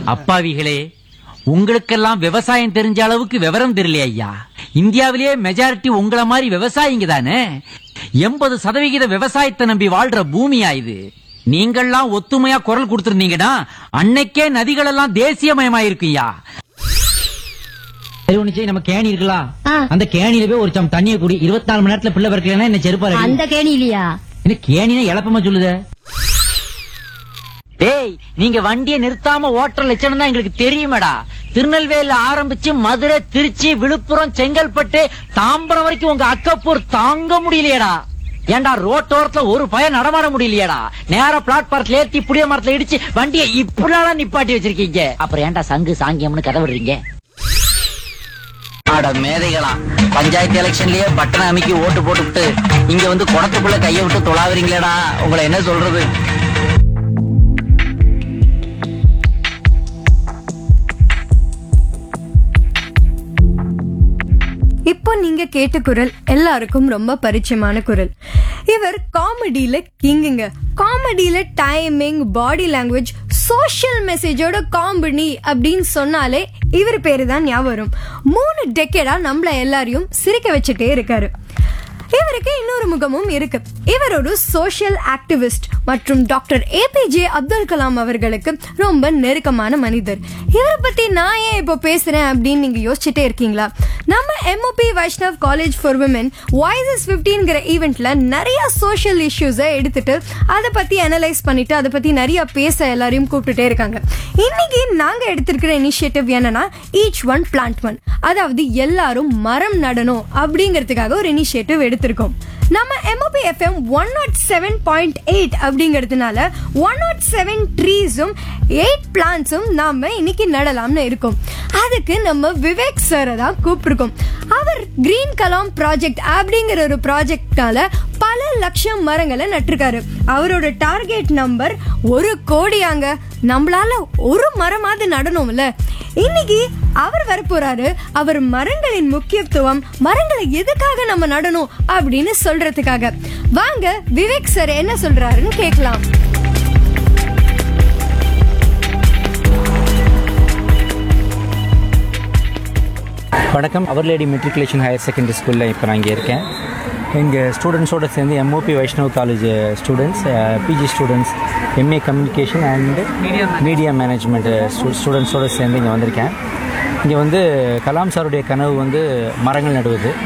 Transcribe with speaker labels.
Speaker 1: அப்பாவிகளே உங்களுக்கெல்லாம் விவசாயம் தெரிஞ்ச அளவுக்கு விவரம் தெரியல ஐயா இந்தியாவிலேயே மெஜாரிட்டி உங்கள மாதிரி விவசாயிங்க தானே எண்பது சதவிகித விவசாயத்தை நம்பி வாழ்ற பூமியா இது நீங்கள்லாம் ஒத்துமையா குரல் கொடுத்திருந்தீங்கன்னா அன்னைக்கே நதிகள் எல்லாம் தேசியமயமாயிருக்குய்யா
Speaker 2: சரி ஒண்ணு செய்ய், நம்ம கேணி இருக்கலாம்
Speaker 3: ஆ.
Speaker 2: அந்த கேணியில போய் ஒரு சம் தண்ணியை குடி இருபத்தி நாலு மணி நேரத்துல பிள்ளை பிறக்கலன்னா என்ன செருப்பாரு
Speaker 3: அந்த கேணி இல்லையா
Speaker 2: என்ன கேணினா எளப்பமா சொல்லுத
Speaker 1: டேய் நீங்க வண்டியை நிறுத்தாம ஓட்டுற லட்சணம் தான் எங்களுக்கு தெரியுமேடா திருநெல்வேலியில ஆரம்பிச்சு மதுரை திருச்சி விழுப்புரம் செங்கல்பட்டு தாம்பரம் வரைக்கும் உங்க அக்கப்பூர் தாங்க முடியலையேடா ஏன்டா ரோட்டோரத்துல ஒரு பயம் நடமாட முடியலையேடா நேரா பிளாட்பாரத்துல ஏத்தி புளிய மரத்துல இடிச்சு வண்டியை இப்படிலாம் நிப்பாட்டி வச்சிருக்கீங்க அப்புறம் ஏன்டா சங்கு சாங்கியம்னு கதை விடுறீங்க அட மேதைகளா பஞ்சாயத்து எலெக்ஷன்லயே பட்டனை அமைக்கி ஓட்டு போட்டுவிட்டு இங்க வந்து குடத்துக்குள்ள கைய விட்டு தொலாவறீங்களேடா உங்களை என்ன சொல்றது
Speaker 4: இப்போ நீங்க கேட்ட குரல் எல்லாருக்கும் ரொம்ப பரிச்சயமான குரல் இவர் காமெடியில கிங்குங்க காமெடியில டைமிங் பாடி லாங்குவேஜ் சோஷியல் மெசேஜோட காமெடி அப்படின்னு சொன்னாலே இவர் பேரு தான் ஞாபகம் வரும் மூணு டெக்கேடா நம்மள எல்லாரையும் சிரிக்க வச்சுட்டே இருக்காரு இவருக்கு இன்னொரு முகமும் இருக்கு இவர் ஒரு சோஷியல் ஆக்டிவிஸ்ட் மற்றும் டாக்டர் ஏபிஜே அப்துல் கலாம் அவர்களுக்கு ரொம்ப நெருக்கமான மனிதர் இவரை பத்தி நான் ஏன் இப்போ பேசுறேன் அப்படின்னு நீங்க யோசிச்சுட்டே இருக்கீங்களா நம்ம M O P Vaishnav college for women voices பிப்டீன்கிற ஈவெண்ட்ல நிறைய சோஷியல் இஷ்யூஸை எடுத்துட்டு அதை பத்தி அனலைஸ் பண்ணிட்டு அதை பத்தி நிறைய பேச எல்லாரையும் கூப்பிட்டுட்டே இருக்காங்க இன்னைக்கு நாங்க எடுத்திருக்கிற இனிஷியேட்டிவ் என்னன்னா ஈச் ஒன் பிளான்ட் ஒன் அதாவது எல்லாரும் மரம் நடணும் அப்படிங்கிறதுக்காக ஒரு இனிஷியேட்டிவ் எடுத்திருக்கோம் நம்ம M O P FM one nought seven point eight அப்படிங்கிறதுனால ஒன் நாட் செவன் ட்ரீஸும் எயிட் பிளான்ஸும் நாம இன்னைக்கு நடலாம்னு இருக்கோம் அதுக்கு நம்ம விவேக் சாரை தான் கூப்பிட்டுருக்கோம் அவர் கிரீன் கலாம் ப்ராஜெக்ட் அப்படிங்கிற ஒரு ப்ராஜெக்டால பல லட்சம் மரங்களை நட்டிருக்காரு அவரோட டார்கெட் நம்பர் ஒரு கோடியாங்க நம்மளால ஒரு மரமாவது நடணும்ல இன்னைக்கு அவர் வரப்போறாரு அவர் மரங்களின் முக்கியத்துவம் மரங்களை எதுக்காக நம்ம நடணும் அப்படின்னு சொல்றதுக்காக வாங்க விவேக் சார் என்ன சொல்றாருன்னு கேட்கலாம்
Speaker 5: வணக்கம் அவர் லேடி மெட்ரிகுலேஷன் ஹையர் செகண்டரி ஸ்கூலில் இப்போ நான் இங்கே இருக்கேன் எங்கள் ஸ்டூடெண்ட்ஸோட சேர்ந்து M O P Vaishnav college students P G students M A communication and media management ஸ்டூடெண்ட்ஸோடு சேர்ந்து இங்கே வந்திருக்கேன் இங்கே வந்து கலாம் சாருடைய கனவு வந்து மரங்கள் நடுவது